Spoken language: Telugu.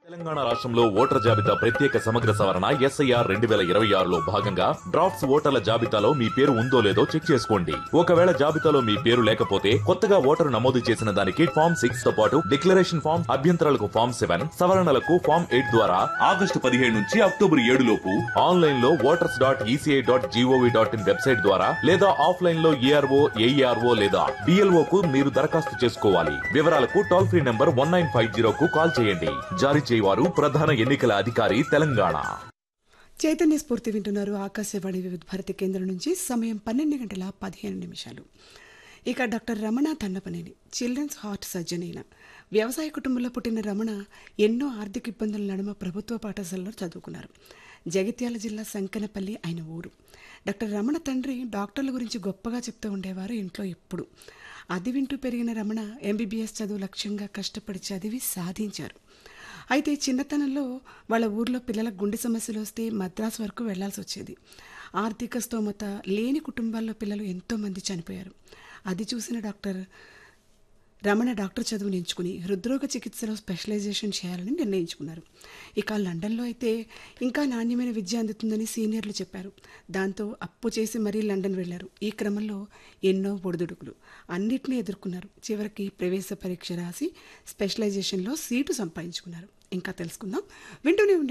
తెలంగాణ రాష్ట్రంలో ఓటర్ జాబితా ప్రత్యేక సమగ్ర సవరణ ఎస్ఐఆర్ రెండు వేల ఇరవై ఆరులో భాగంగా డ్రాఫ్ట్స్ ఓటర్ల జాబితాలో మీ పేరు ఉందో లేదో చెక్ చేసుకోండి ఒకవేళ జాబితాలో మీ పేరు లేకపోతే కొత్తగా ఓటరు నమోదు చేసిన దానికి ఫామ్ సిక్స్ తో పాటు డిక్లరేషన్ ఫామ్ అభ్యంతరాలకు ఫామ్ సెవెన్ సవరణలకు ఫామ్ ఎయిట్ ద్వారా ఆగస్టు పదిహేడు నుంచి అక్టోబర్ ఏడు లోపు ఆన్లైన్ లో voters dot ECI dot gov dot in website ద్వారా లేదా ఆఫ్లైన్ లో ఏఆర్ఓ ఏఈఆర్ఓ లేదా డిఎల్ఓ కు మీరు దరఖాస్తు చేసుకోవాలి వివరాలకు toll free number one nine five zero కు కాల్ చేయండి జారీ చేయవారు ప్రధాన ఎన్నికల అధికారి తెలంగాణ చైతన్య స్ఫూర్తి వింటున్నారు ఆకాశవాణి వివిధ భారతి కేంద్రం నుంచి సమయం పన్నెండు గంటల పదిహేను నిమిషాలు ఇక doctor Ramana Tandapaneni children's heart surgeon అయిన వ్యవసాయ కుటుంబంలో పుట్టిన రమణ ఎన్నో ఆర్థిక ఇబ్బందుల నడుమ ప్రభుత్వ పాఠశాలలో చదువుకున్నారు జగిత్యాల జిల్లా సంకనపల్లి ఆయన ఊరు డాక్టర్ రమణ తండ్రి డాక్టర్ల గురించి గొప్పగా చెప్తూ ఉండేవారు ఇంట్లో ఎప్పుడు అది వింటూ పెరిగిన రమణ ఎంబీబీఎస్ చదువు లక్ష్యంగా కష్టపడి చదివి సాధించారు అయితే చిన్నతనంలో వాళ్ళ ఊర్లో పిల్లలకు గుండె సమస్యలు వస్తే మద్రాసు వరకు వెళ్లాల్సి వచ్చేది ఆర్థిక స్తోమత లేని కుటుంబాల్లో పిల్లలు ఎంతోమంది చనిపోయారు అది చూసిన డాక్టర్ రమణ డాక్టర్ చదువుని ఎంచుకుని హృద్రోగ చికిత్సలో స్పెషలైజేషన్ చేయాలని నిర్ణయించుకున్నారు ఇక లండన్లో అయితే ఇంకా నాణ్యమైన విద్య అందుతుందని సీనియర్లు చెప్పారు దాంతో అప్పు చేసి మరీ లండన్ వెళ్లారు ఈ క్రమంలో ఎన్నో ఒడిదుడుకులు అన్నిటినీ ఎదుర్కొన్నారు చివరికి ప్రవేశ పరీక్ష రాసి స్పెషలైజేషన్లో సీటు సంపాదించుకున్నారు ఇంకా తెలుసుకుందాం వింటూనే ఉండండి